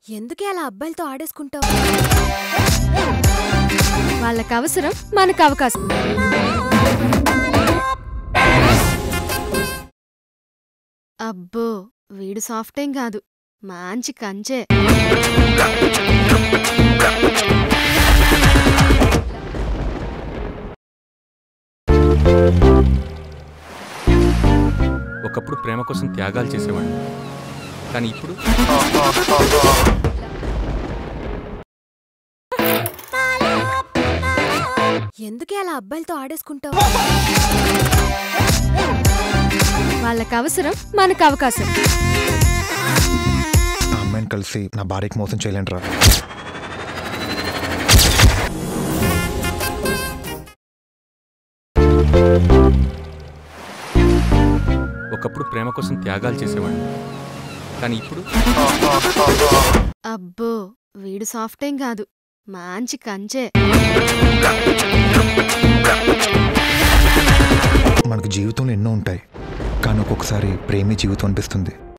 ఎందుకే అలా అబ్బాయిలతో ఆడేసుకుంటావు వాళ్ళకి అవసరం మనకు అవకాశం అబ్బో వీడు సాఫ్ట్ ఏం కాదు మంచి కంచే ఒకప్పుడు ప్రేమ కోసం త్యాగాలు చేసేవాడిని కానీ ఇప్పుడు ఎందుకే అలా అబ్బాయిలతో ఆడేసుకుంటావు వాళ్ళకి అవసరం మనకు అవకాశం ఆ అమ్మాయిని కలిసి నా భార్యకి మోసం చేయలేంట్రా ఒకప్పుడు ప్రేమ కోసం త్యాగాలు చేసేవాడిని కానీ ఇప్పుడు అబ్బో వీడు సాఫ్ట్ ఏం కాదు మంచి కంచే మనకు జీవితంలో ఎన్నో ఉంటాయి కానీ ఒక్కొక్కసారి ప్రేమే జీవితం అనిపిస్తుంది